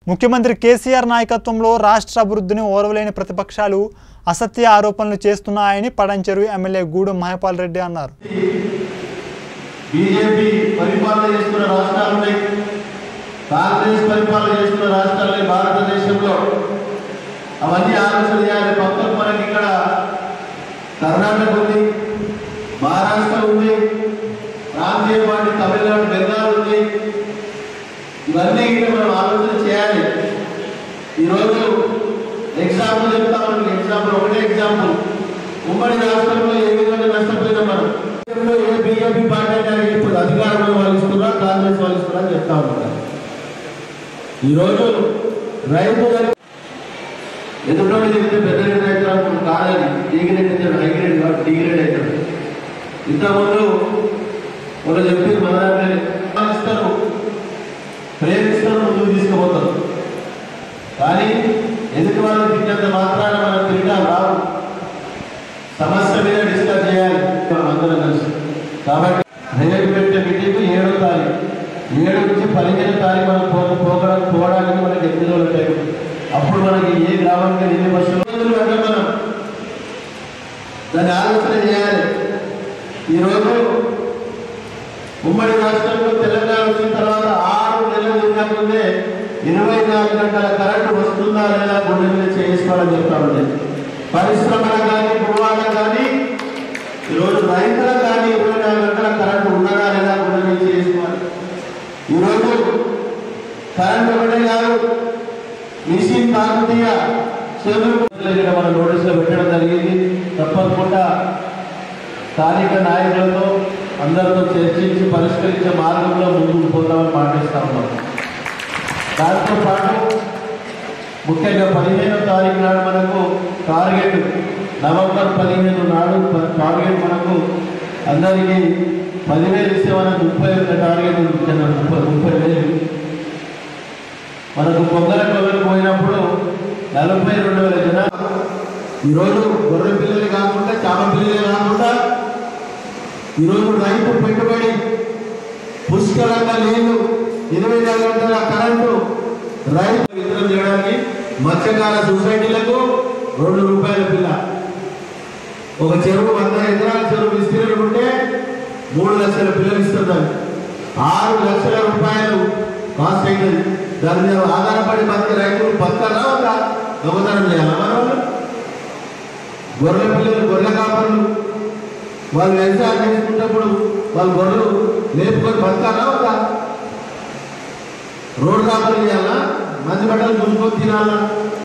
ముఖ్యమంత్రి కేసీఆర్ నాయకత్వంలో రాష్ట్ర అభివృద్ధిని ఓర్వలేని ప్రతిపక్షాలు అసత్య ఆరోపణలు చేస్తున్నాయని పడంచెరు ఎమ్మెల్యే గూడెం మహపాల్ రెడ్డి అన్నారు బీజేపీ పరిపాలన చేస్తున్న రాష్ట్రాలు ఉన్నాయి కాంగ్రెస్ పరిపాలన చేస్తున్న రాష్ట్రాలు ఉన్నాయి భారతదేశంలో అవన్నీ ఆలోచన చేయాలి పక్కన మనకి ఇక్కడ కర్ణాటక ఉంది మహారాష్ట్ర ఉంది ప్రాంతీయ పార్టీ తమిళనాడు బెంగాల్ ఉంది ఇవన్నీ ఇక్కడ మనం ఆలోచన చేయాలి ఈరోజు ఎగ్జాంపుల్ చెప్తా మనకి ఎగ్జాంపుల్ ఒకటే ఎగ్జాంపుల్ ఉమ్మడి రాష్ట్రంలో ఏ విధంగా నష్టపోయినాం మనం రాష్ట్రంలో ఏ బీజేపీ పార్టీ అయినా ఇప్పుడు అధికారంలో వాళ్ళు ఇస్తున్నా కాంగ్రెస్ వాళ్ళు ఇస్తున్నా అని చెప్తా ఉంటారు ఈరోజు రైతు ఎదుటి చెప్తే పెద్ద రేటు అవుతారు అప్పుడు కాదని డీగ్రేడ్ అవుతాడు హై గ్రేడ్ కాదు డీగ్రేడ్ అవుతాడు ఇంతకుముందు వాళ్ళు చెప్పి మన దగ్గర ఇస్తారు ప్రేమిస్తారు ముందుకు తీసుకుపోతారు కానీ ఎదుటి వాళ్ళు తిన్నంత మాత్రాన మనం తిరిగా రావు సమస్య మీద డిస్కస్ చేయాలి మనం అందరం కలిసి కాబట్టి రేపు పెట్టే మీటింగ్ ఏడో తారీఖు ఏడు నుంచి పదిహేను తారీఖు మనం పో పోగడం పోవడానికి మనకి ఎనిమిది రోజులు టైం అప్పుడు మనకి ఏ గ్రామానికి ఎన్ని బస్సులు రోజులు పెట్టాం మనం దాన్ని ఆలోచన చేయాలి ఈరోజు ఉమ్మడి రాష్ట్రంలో తెలంగాణ వచ్చిన తర్వాత ఆరు నెలలు తిరగకముందే ఇరవై నాలుగు గంటల కరెంటు వస్తుందా లేదా గుండె మీద చేసుకోవాలని చెప్తా ఉండే పరిశ్రమలకు కానీ గృహాలకు కానీ ఈరోజు రైతులకు కానీ ఇరవై నాలుగు గంటల కరెంటు ఉన్నదా లేదా గుండె మీద చేసుకోవాలి ఈరోజు కరెంటు ఒకటే కాదు మిషన్ కాకతీయ చంద్రబాబు ఇక్కడ మన నోటీసులో పెట్టడం జరిగింది తప్పకుండా స్థానిక నాయకులతో అందరితో చర్చించి పరిష్కరించే మార్గంలో ముందుకు పోతామని పాటిస్తా ఉన్నాం దాంతో పాటు ముఖ్యంగా పదిహేనో తారీఖు నాడు మనకు టార్గెట్ నవంబర్ పదిహేను నాడు ప- టార్గెట్ మనకు అందరికీ పదివేలు ఇస్తే మనకు ముప్పై ఒక్క టార్గెట్ ఉంటుంది ముప్పై ముప్పై వేలు మనకు పొంగల కొలకు పోయినప్పుడు నలభై రెండు వేల జనాలు ఈరోజు గొర్రె పిల్లలు కాకుండా చాప పిల్లలే కాకుండా ఈరోజు రైతు పెట్టుబడి పుష్కలంగా లేదు ఇరవై నాలుగు గంటల కరెంటు రైతు వితరణ చేయడానికి మత్స్యకార సొసైటీలకు రెండు రూపాయల పిల్ల ఒక చెరువు వంద ఎకరాల చెరువు విస్తీర్ణం ఉంటే మూడు లక్షల పిల్లలు ఇస్తున్నారు ఆరు లక్షల రూపాయలు కాస్ట్ అయింది దాని మీద ఆధారపడి బతికే రైతులు బతకరా ఒక దొంగతనం చేయాలా మన వాళ్ళు గొర్రెల పిల్లలు గొర్రెల కాపరులు వాళ్ళు వ్యవసాయం చేసుకున్నప్పుడు వాళ్ళు గొర్రెలు లేపుకొని బతకాలా ఒక రోడ్డు కాపలు చేయాలా మంచి బట్టలు చూసుకొని తినాలా